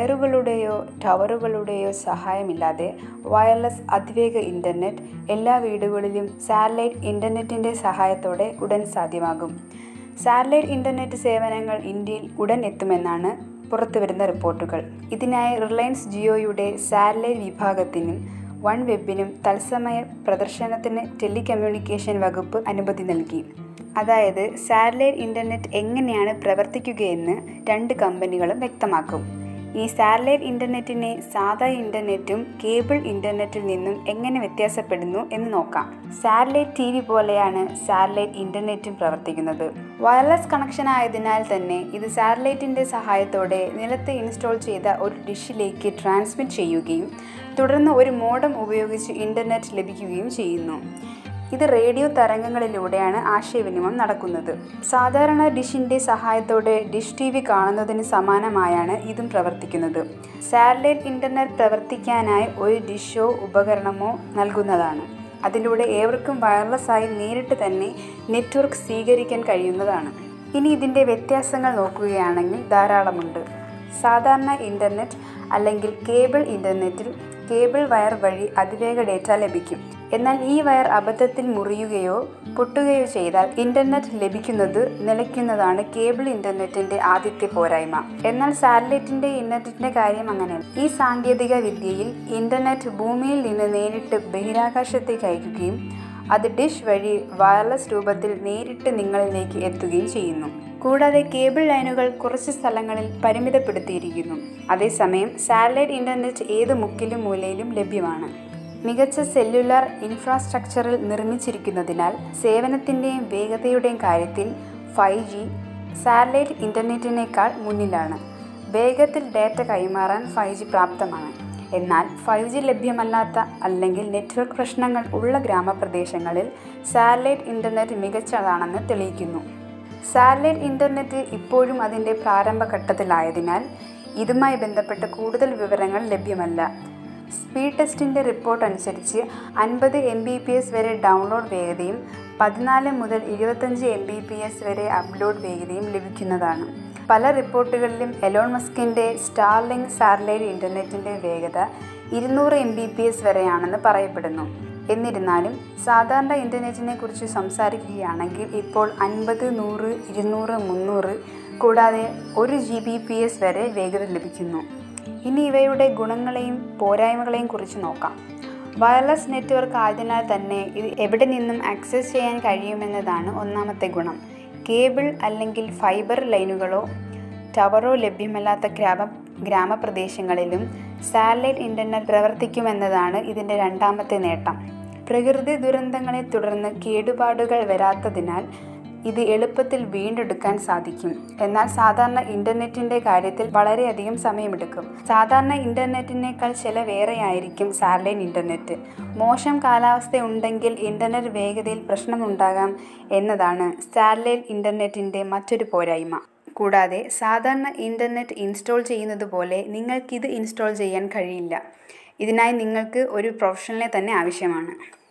വയറുകളുടെയോ ടവറുകളുടെയോ സഹായമില്ലാതെ വയർലെസ് അതിവേഗ ഇൻ്റർനെറ്റ് എല്ലാ വീടുകളിലും സാറ്റലൈറ്റ് ഇൻ്റർനെറ്റിൻ്റെ സഹായത്തോടെ ഉടൻ സാധ്യമാകും സാറ്റലൈറ്റ് ഇൻ്റർനെറ്റ് സേവനങ്ങൾ ഇന്ത്യയിൽ ഉടൻ എത്തുമെന്നാണ് പുറത്തുവരുന്ന റിപ്പോർട്ടുകൾ ഇതിനായി റിലയൻസ് ജിയോയുടെ സാറ്റലൈറ്റ് വിഭാഗത്തിനും വൺ വെബിനും തത്സമയ പ്രദർശനത്തിന് ടെലികമ്മ്യൂണിക്കേഷൻ വകുപ്പ് അനുമതി നൽകി അതായത് സാറ്റലൈറ്റ് ഇൻ്റർനെറ്റ് എങ്ങനെയാണ് പ്രവർത്തിക്കുകയെന്ന് രണ്ട് കമ്പനികളും വ്യക്തമാക്കും ഈ സാറ്റലൈറ്റ് ഇൻ്റർനെറ്റിനെ സാധാ ഇൻ്റർനെറ്റും കേബിൾ ഇൻ്റർനെറ്റിൽ നിന്നും എങ്ങനെ വ്യത്യാസപ്പെടുന്നു എന്ന് നോക്കാം സാറ്റലൈറ്റ് ടി വി പോലെയാണ് സാറ്റലൈറ്റ് ഇൻ്റർനെറ്റും പ്രവർത്തിക്കുന്നത് വയർലെസ് കണക്ഷൻ ആയതിനാൽ തന്നെ ഇത് സാറ്റലൈറ്റിൻ്റെ സഹായത്തോടെ നിലത്ത് ഇൻസ്റ്റാൾ ചെയ്ത ഒരു ഡിഷിലേക്ക് ട്രാൻസ്മിറ്റ് ചെയ്യുകയും തുടർന്ന് ഒരു മോഡം ഉപയോഗിച്ച് ഇൻ്റർനെറ്റ് ലഭിക്കുകയും ചെയ്യുന്നു ഇത് റേഡിയോ തരംഗങ്ങളിലൂടെയാണ് ആശയവിനിമയം നടക്കുന്നത് സാധാരണ ഡിഷിൻ്റെ സഹായത്തോടെ ഡിഷ് ടി വി കാണുന്നതിന് സമാനമായാണ് ഇതും പ്രവർത്തിക്കുന്നത് സാറ്റലൈറ്റ് ഇൻ്റർനെറ്റ് പ്രവർത്തിക്കാനായി ഒരു ഡിഷോ ഉപകരണമോ നൽകുന്നതാണ് അതിലൂടെ ഏവർക്കും വയർലെസ് ആയി നേരിട്ട് തന്നെ നെറ്റ്വർക്ക് സ്വീകരിക്കാൻ കഴിയുന്നതാണ് ഇനി ഇതിൻ്റെ വ്യത്യാസങ്ങൾ നോക്കുകയാണെങ്കിൽ ധാരാളമുണ്ട് സാധാരണ ഇൻ്റർനെറ്റ് അല്ലെങ്കിൽ കേബിൾ ഇൻ്റർനെറ്റിൽ കേബിൾ വയർ വഴി അതിവേഗ ഡേറ്റ ലഭിക്കും എന്നാൽ ഈ വയർ അബദ്ധത്തിൽ മുറിയുകയോ പൊട്ടുകയോ ചെയ്താൽ ഇന്റർനെറ്റ് ലഭിക്കുന്നത് നിലയ്ക്കുന്നതാണ് കേബിൾ ഇന്റർനെറ്റിന്റെ ആദ്യത്തെ പോരായ്മ എന്നാൽ സാറ്റലൈറ്റിന്റെ ഇന്റർനെറ്റിന്റെ കാര്യം അങ്ങനെയല്ല ഈ സാങ്കേതിക വിദ്യയിൽ ഇന്റർനെറ്റ് ഭൂമിയിൽ നിന്ന് നേരിട്ട് ബഹിരാകാശത്തേക്ക് അയക്കുകയും അത് ഡിഷ് വഴി വയർലെസ് രൂപത്തിൽ നേരിട്ട് നിങ്ങളിലേക്ക് എത്തുകയും ചെയ്യുന്നു കൂടാതെ കേബിൾ ലൈനുകൾ കുറച്ച് സ്ഥലങ്ങളിൽ പരിമിതപ്പെടുത്തിയിരിക്കുന്നു അതേസമയം സാറ്റലൈറ്റ് ഇൻ്റർനെറ്റ് ഏത് മുക്കിലും മൂലയിലും ലഭ്യമാണ് മികച്ച സെല്ലുലാർ ഇൻഫ്രാസ്ട്രക്ചറിൽ നിർമ്മിച്ചിരിക്കുന്നതിനാൽ സേവനത്തിൻ്റെയും വേഗതയുടെയും കാര്യത്തിൽ ഫൈവ് ജി സാറ്റലൈറ്റ് ഇൻ്റർനെറ്റിനേക്കാൾ മുന്നിലാണ് വേഗത്തിൽ ഡാറ്റ കൈമാറാൻ ഫൈവ് ജി പ്രാപ്തമാണ് എന്നാൽ ഫൈവ് ജി ലഭ്യമല്ലാത്ത അല്ലെങ്കിൽ നെറ്റ്വർക്ക് പ്രശ്നങ്ങൾ ഉള്ള ഗ്രാമപ്രദേശങ്ങളിൽ സാറ്റലൈറ്റ് ഇൻ്റർനെറ്റ് മികച്ചതാണെന്ന് തെളിയിക്കുന്നു സാറ്റലൈറ്റ് ഇൻ്റർനെറ്റ് ഇപ്പോഴും അതിൻ്റെ പ്രാരംഭഘട്ടത്തിലായതിനാൽ ഇതുമായി ബന്ധപ്പെട്ട് കൂടുതൽ വിവരങ്ങൾ ലഭ്യമല്ല സ്പീഡ് ടെസ്റ്റിൻ്റെ റിപ്പോർട്ട് അനുസരിച്ച് അൻപത് എം ബി പി എസ് വരെ ഡൗൺലോഡ് വേഗതയും പതിനാല് മുതൽ ഇരുപത്തഞ്ച് എം ബി പി എസ് വരെ അപ്ലോഡ് വേഗതയും ലഭിക്കുന്നതാണ് പല റിപ്പോർട്ടുകളിലും എലോൺ മസ്കിൻ്റെ സ്റ്റാർലിങ്ക് സാറ്റലൈറ്റ് ഇൻ്റർനെറ്റിൻ്റെ വേഗത ഇരുന്നൂറ് എം ബി പി എസ് വരെയാണെന്ന് പറയപ്പെടുന്നു എന്നിരുന്നാലും സാധാരണ ഇൻ്റർനെറ്റിനെ കുറിച്ച് സംസാരിക്കുകയാണെങ്കിൽ ഇപ്പോൾ അൻപത് നൂറ് ഇരുന്നൂറ് മുന്നൂറ് കൂടാതെ ഒരു ജി ബി പി എസ് വരെ വേഗത ലഭിക്കുന്നു ഇനി ഇവയുടെ ഗുണങ്ങളെയും പോരായ്മകളെയും കുറിച്ച് നോക്കാം വയർലെസ് നെറ്റ്വർക്ക് ആയതിനാൽ തന്നെ ഇത് എവിടെ നിന്നും ആക്സസ് ചെയ്യാൻ കഴിയുമെന്നതാണ് ഒന്നാമത്തെ ഗുണം കേബിൾ അല്ലെങ്കിൽ ഫൈബർ ലൈനുകളോ ടവറോ ലഭ്യമല്ലാത്ത ഗ്രാമ ഗ്രാമപ്രദേശങ്ങളിലും സാറ്റലൈറ്റ് ഇൻ്റർനെറ്റ് പ്രവർത്തിക്കുമെന്നതാണ് ഇതിൻ്റെ രണ്ടാമത്തെ നേട്ടം പ്രകൃതി ദുരന്തങ്ങളെ തുടർന്ന് കേടുപാടുകൾ വരാത്തതിനാൽ ഇത് എളുപ്പത്തിൽ വീണ്ടെടുക്കാൻ സാധിക്കും എന്നാൽ സാധാരണ ഇൻ്റർനെറ്റിൻ്റെ കാര്യത്തിൽ വളരെയധികം സമയമെടുക്കും സാധാരണ ഇൻ്റർനെറ്റിനേക്കാൾ ചിലവേറെയായിരിക്കും സാറ്റലൈറ്റ് ഇൻ്റർനെറ്റ് മോശം കാലാവസ്ഥ ഉണ്ടെങ്കിൽ ഇൻ്റർനെറ്റ് വേഗതയിൽ പ്രശ്നമുണ്ടാകാം എന്നതാണ് സാറ്റലൈറ്റ് ഇൻ്റർനെറ്റിൻ്റെ മറ്റൊരു പോരായ്മ കൂടാതെ സാധാരണ ഇൻ്റർനെറ്റ് ഇൻസ്റ്റാൾ ചെയ്യുന്നത് പോലെ നിങ്ങൾക്കിത് ഇൻസ്റ്റാൾ ചെയ്യാൻ കഴിയില്ല ഇതിനായി നിങ്ങൾക്ക് ഒരു പ്രൊഫഷണലെ തന്നെ ആവശ്യമാണ്